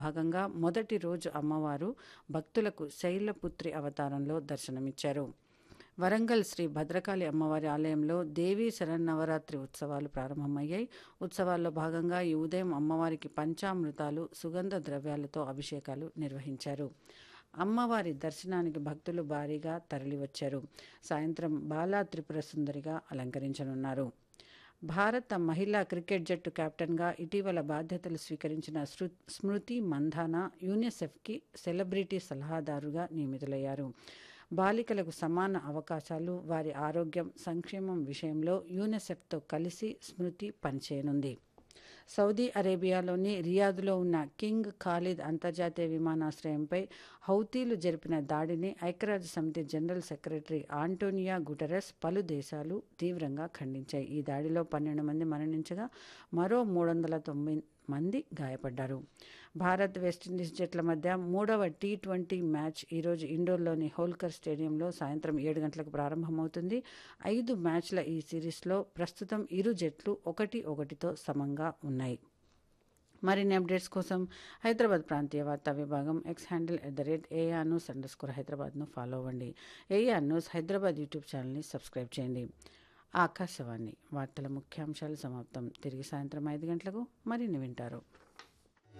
భాగంగా మొదటి రోజు అమ్మవారు భక్తులకు శైలపుత్రి అవతారంలో దర్శనమిచ్చారు వరంగల్ శ్రీ భద్రకాళి అమ్మవారి ఆలయంలో దేవీ శరన్నవరాత్రి ఉత్సవాలు ప్రారంభమయ్యాయి ఉత్సవాల్లో భాగంగా ఈ ఉదయం అమ్మవారికి పంచామృతాలు సుగంధ ద్రవ్యాలతో అభిషేకాలు నిర్వహించారు అమ్మవారి దర్శనానికి భక్తులు భారీగా తరలివచ్చారు సాయంత్రం బాలా త్రిపుర సుందరిగా అలంకరించనున్నారు భారత మహిళా క్రికెట్ జట్టు కెప్టెన్గా ఇటీవల బాధ్యతలు స్వీకరించిన శృ స్మృతి మంధానా యూనిసెఫ్కి సెలబ్రిటీ సలహాదారుగా నియమితులయ్యారు బాలికలకు సమాన అవకాశాలు వారి ఆరోగ్యం సంక్షేమం విషయంలో యూనిసెఫ్తో కలిసి స్మృతి పనిచేయనుంది సౌదీ అరేబియాలోని రియాద్లో ఉన్న కింగ్ ఖాలిద్ అంతర్జాతీయ విమానాశ్రయంపై హౌతీలు జరిపిన దాడిని ఐక్యరాజ్య సమితి జనరల్ సెక్రటరీ ఆంటోనియా గుటరస్ పలు దేశాలు తీవ్రంగా ఖండించాయి ఈ దాడిలో పన్నెండు మంది మరణించగా మరో మూడు వందల తొమ్మిది మంది గాయపడ్డారు భారత్ వెస్టిండీస్ జట్ల మధ్య మూడవ టీ ట్వంటీ మ్యాచ్ ఈరోజు ఇండోర్లోని హోల్కర్ స్టేడియంలో సాయంత్రం ఏడు గంటలకు ప్రారంభమవుతుంది ఐదు మ్యాచ్ల ఈ సిరీస్లో ప్రస్తుతం ఇరు జట్లు ఒకటి ఒకటితో సమంగా ఉన్నాయి మరిన్ని అప్డేట్స్ కోసం హైదరాబాద్ ప్రాంతీయ వార్తా విభాగం X handle at the rate AR news underscore స్కోర్ హైదరాబాద్ను ఫాలో అవ్వండి ఏఆర్ న్యూస్ హైదరాబాద్ యూట్యూబ్ ఛానల్ని సబ్స్క్రైబ్ చేయండి ఆకాశవాణి వార్తల ముఖ్యాంశాలు సమాప్తం తిరిగి సాయంత్రం ఐదు గంటలకు మరిన్ని వింటారు